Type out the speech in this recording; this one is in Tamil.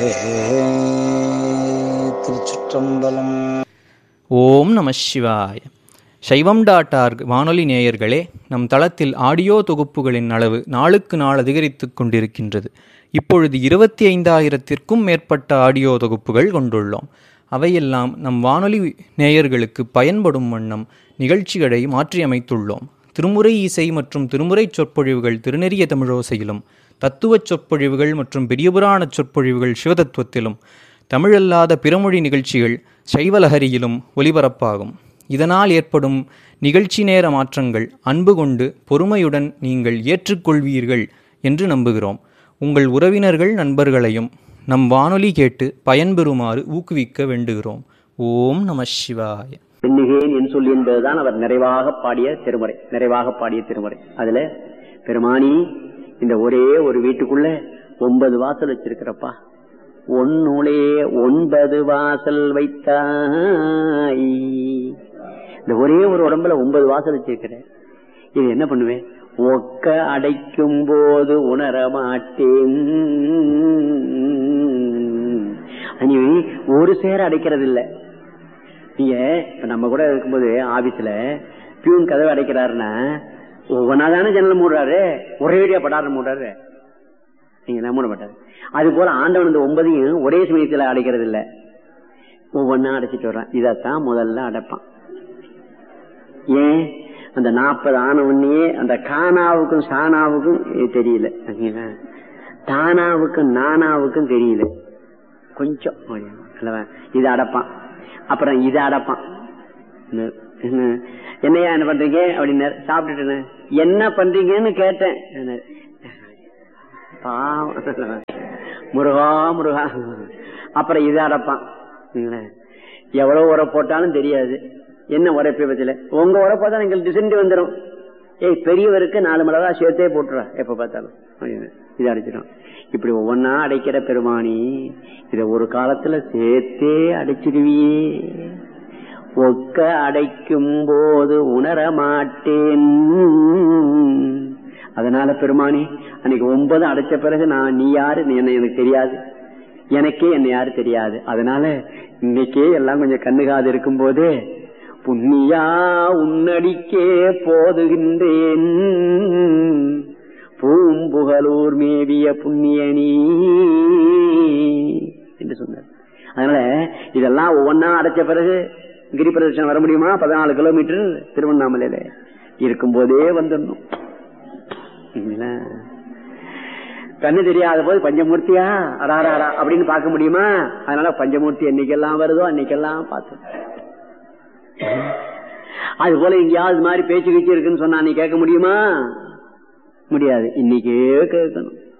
திருச்சிற்றம்பலம் ஓம் நம சிவாய சைவம் டாட் ஆர்க் வானொலி நேயர்களே நம் தளத்தில் ஆடியோ தொகுப்புகளின் அளவு நாளுக்கு நாள் அதிகரித்து கொண்டிருக்கின்றது இப்பொழுது இருபத்தி ஐந்தாயிரத்திற்கும் மேற்பட்ட ஆடியோ தொகுப்புகள் கொண்டுள்ளோம் அவையெல்லாம் நம் வானொலி நேயர்களுக்கு பயன்படும் வண்ணம் நிகழ்ச்சிகளை மாற்றியமைத்துள்ளோம் திருமுறை இசை மற்றும் திருமுறை சொற்பொழிவுகள் திருநெறிய தமிழோசையிலும் தத்துவச் சொற்பொழிவுகள் மற்றும் பெரியபுராண சொற்பொழிவுகள் சிவதத்துவத்திலும் தமிழல்லாத பிறமொழி நிகழ்ச்சிகள் சைவலஹரியிலும் ஒலிபரப்பாகும் இதனால் ஏற்படும் நிகழ்ச்சி நேர மாற்றங்கள் அன்பு கொண்டு பொறுமையுடன் நீங்கள் ஏற்றுக்கொள்வீர்கள் என்று நம்புகிறோம் உங்கள் உறவினர்கள் நண்பர்களையும் நம் வானொலி கேட்டு பயன்பெறுமாறு ஊக்குவிக்க வேண்டுகிறோம் ஓம் நம சிவாய பின்னுகேன் என் சொல் என்பதுதான் அவர் நிறைவாக பாடிய திருமுறை நிறைவாக பாடிய திருமுறை அதுல பெருமானி இந்த ஒரே ஒரு வீட்டுக்குள்ள ஒன்பது வாசல் வச்சிருக்கிறப்பா ஒன்னுளே ஒன்பது வாசல் வைத்தாய் இந்த ஒரே ஒரு உடம்புல ஒன்பது வாசல் வச்சிருக்கிற இது என்ன பண்ணுவேன் ஒக்க அடைக்கும் போது உணர மாட்டேன் நீ ஒரு சேர அடைக்கிறது இல்லை நீங்க இப்ப நம்ம கூட இருக்கும்போது ஆபீஸ்ல பியூன் கதவை அடைக்கிறாருன்னா ஒவ்வொன்னாதானே ஜன்னல் மூடுறாரு ஒரே வழியா படாரம் மூடுறாரு நீங்க என்ன மூட மாட்டாரு அது போல ஆண்டவன் இந்த ஒன்பதையும் ஒரே சமயத்துல அடைக்கிறது இல்ல ஒவ்வொன்னா அடைச்சிட்டு வர்றான் இதத்தான் முதல்ல அடைப்பான் ஏன் அந்த நாற்பது ஆன உடனே அந்த கானாவுக்கும் சானாவுக்கும் தெரியல சரிங்களா? தானாவுக்கும் நானாவுக்கும் தெரியல கொஞ்சம் அல்லவா? இது அடைப்பான் அப்புறம் இது அடைப்பான் என்ன- என்ன- என்னையா என்ன பண்றீங்க அப்படின்னாரு சாப்பிட்டுட்டு என்ன பண்றீங்கன்னு கேட்டேன் என்னாரு. பாவம் முருகா முருகா அப்புறம் இது அடைப்பான் சரிங்களா? எவ்வளவு உரை போட்டாலும் தெரியாது என்ன உரைப்பை பத்தில உங்க உரைப்பா தான் எங்களுக்கு டிசென்ட் வந்துடும் ஏய் பெரியவருக்கு நாலு மிளகா சேர்த்தே போட்டுறா எப்ப பார்த்தாலும் அப்படின்னு. இது அடைச்சிடும் இப்படி ஒவ்வொன்னா அடைக்கிற பெருமானி இத ஒரு காலத்துல சேர்த்தே அடைச்சிடுவியே ஒக்க அடைக்கும் போது உணர மாட்டேன் அதனால பெருமானி அன்னைக்கு ஒன்பது அடைச்ச பிறகு நான் நீ யாரு நீ என்ன எனக்கு தெரியாது எனக்கே என்ன யாரு தெரியாது அதனால இன்னைக்கே எல்லாம் கொஞ்சம் கண்ணுகாது இருக்கும் போதே புண்ணியா உன்னடிக்கே போதுகின்றேன் பூம்புகலூர் மேவிய புண்ணியனி என்று சொன்னார் அதனால இதெல்லாம் ஒவ்வொன்னா அடைச்ச பிறகு கிரி பிரதட்சணம் வர முடியுமா பதினாலு கிலோமீட்டர் திருவண்ணாமலையில இருக்கும் போதே வந்துடணும் இல்லைங்களா? கண்ணு தெரியாத போது பஞ்சமூர்த்தியா அடாரா அப்படின்னு பார்க்க முடியுமா அதனால பஞ்சமூர்த்தி என்னைக்கெல்லாம் வருதோ அன்னைக்கெல்லாம் பார்த்து அது போல எங்கேயாவது இது மாதிரி பேச்சு கீச்சு இருக்குன்னு சொன்னா நீ கேட்க முடியுமா முடியாது இன்னைக்கே கேட்கணும்